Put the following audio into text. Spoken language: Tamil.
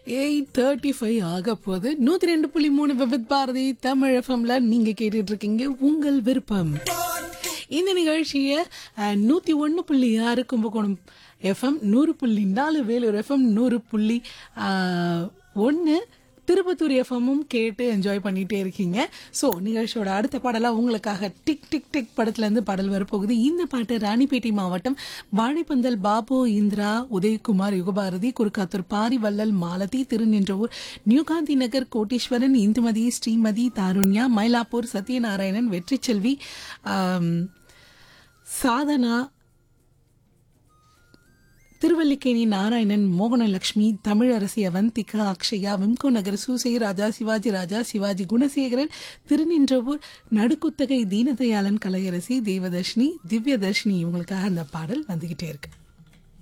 எயிட் தேர்ட்டி ஃபைவ் ஆக போகுது நூற்றி ரெண்டு புள்ளி மூணு விபத் பாரதி தமிழ் எஃப்எம்ல நீங்கள் கேட்டுட்டு இருக்கீங்க உங்கள் விருப்பம் இந்த நிகழ்ச்சியை நூற்றி ஒன்று புள்ளி ஆறு கும்பகோணம் எஃப்எம் நூறு புள்ளி நாலு வேலூர் எஃப்எம் நூறு புள்ளி ஒன்று திருப்பத்தூர் எஃப்எம்மும் கேட்டு என்ஜாய் பண்ணிட்டே இருக்கீங்க ஸோ நிகழ்ச்சியோட அடுத்த பாடலாக உங்களுக்காக டிக் டிக் டிக் படத்துலேருந்து பாடல் வரப்போகுது இந்த பாட்டு ராணிப்பேட்டை மாவட்டம் வாழைப்பந்தல் பாபு இந்திரா உதயகுமார் யுகபாரதி குறுக்காத்தூர் பாரிவள்ளல் மாலதி திருநின்றவூர் நியூகாந்தி நகர் கோட்டீஸ்வரன் இந்துமதி ஸ்ரீமதி தாருண்யா மயிலாப்பூர் சத்யநாராயணன் வெற்றிச்செல்வி ஆம், சாதனா திருவல்லிக்கேணி நாராயணன் மோகனலட்சுமி தமிழரசி அவந்திகா அக்ஷயா விம்கோ நகர் சூசை ராஜா சிவாஜி ராஜா சிவாஜி குணசேகரன் திருநின்றவூர் நடுக்குத்தகை தீனதயாளன் கலையரசி தேவதர்ஷினி திவ்யதர்ஷினி இவங்களுக்காக அந்த பாடல் வந்துகிட்டே இருக்கு